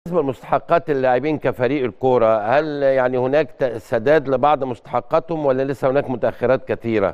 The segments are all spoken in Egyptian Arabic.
بالنسبه لمستحقات اللاعبين كفريق الكوره هل يعني هناك ت- سداد لبعض مستحقاتهم ولا لسه هناك متاخرات كثيره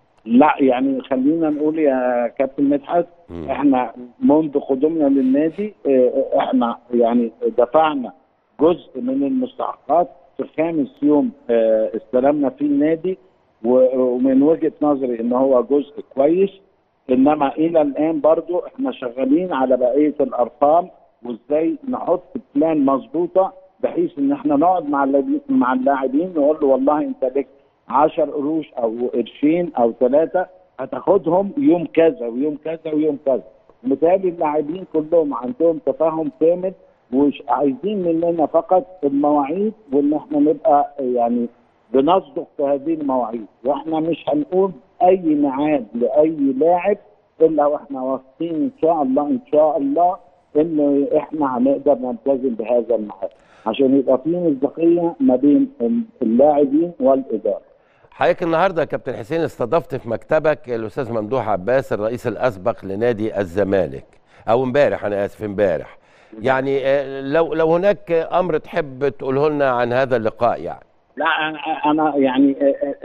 لا يعني خلينا نقول يا كابتن مدحت مم. احنا منذ قدومنا للنادي اه، احنا يعني دفعنا جزء من المستحقات في خامس يوم اه، استلمنا فيه النادي و- ومن وجهه نظري ان هو جزء كويس انما الى الان برضو احنا شغالين على بقيه الارقام وازاي نحط بلان مظبوطه بحيث ان احنا نقعد مع اللاعبين- مع اللاعبين نقول له والله انت لك 10 قروش او قرشين او ثلاثه هتاخدهم يوم كذا ويوم كذا ويوم كذا بالتالي اللاعبين كلهم عندهم تفاهم كامل ومش عايزين مننا فقط المواعيد وان احنا نبقى يعني بنصدق في هذه المواعيد واحنا مش هنقول اي ميعاد لاي لاعب الا واحنا واثقين ان شاء الله ان شاء الله ان احنا هنقدر نلتزم بهذا الميعاد عشان يبقى في مصداقيه ما بين اللاعبين والاداره حضرتك النهارده يا كابتن حسين استضفت في مكتبك الاستاذ ممدوح عباس الرئيس الاسبق لنادي الزمالك او امبارح انا اسف امبارح يعني آه، لو لو هناك امر تحب تقوله لنا عن هذا اللقاء يعني لا انا انا يعني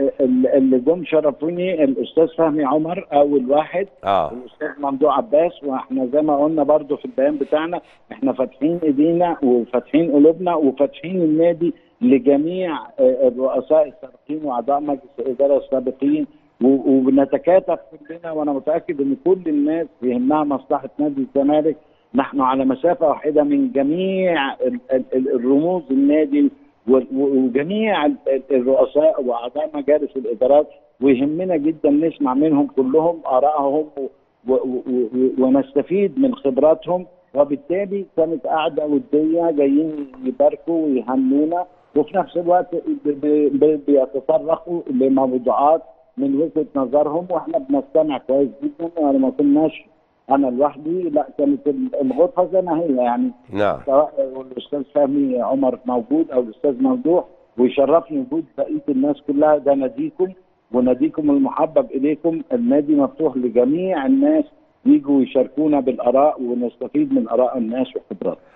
اللي جم شرفوني الاستاذ فهمي عمر اول واحد اه الاستاذ ممدوح عباس واحنا زي ما قلنا برضو في البيان بتاعنا احنا فاتحين ايدينا وفاتحين قلوبنا وفاتحين النادي لجميع آه، الرؤساء السابقين واعضاء مجلس الاداره السابقين و- وبنتكاتف كلنا وانا متاكد ان كل الناس يهمها مصلحه نادي الزمالك نحن على مسافه واحده من جميع ال- ال- ال- الرموز النادي و- و- وجميع ال- ال- الرؤساء واعضاء مجالس الادارات ويهمنا جدا نسمع منهم كلهم ارائهم و- و- و- و- ونستفيد من خبراتهم وبالتالي كانت قاعده وديه جايين يباركوا ويهنونا وفي نفس الوقت ب- ب- ب- بيتطرقوا لموضوعات من وجهه نظرهم واحنا بنستمع كويس جدا وانا ما كناش انا لوحدي لا كانت ال- الغرفه زي ما هي يعني نعم سواء الاستاذ فهمي عمر موجود او الاستاذ ممدوح ويشرفني وجود بقيه الناس كلها ده ناديكم وناديكم المحبب اليكم النادي مفتوح لجميع الناس يجوا يشاركونا بالاراء ونستفيد من اراء الناس وخبراتهم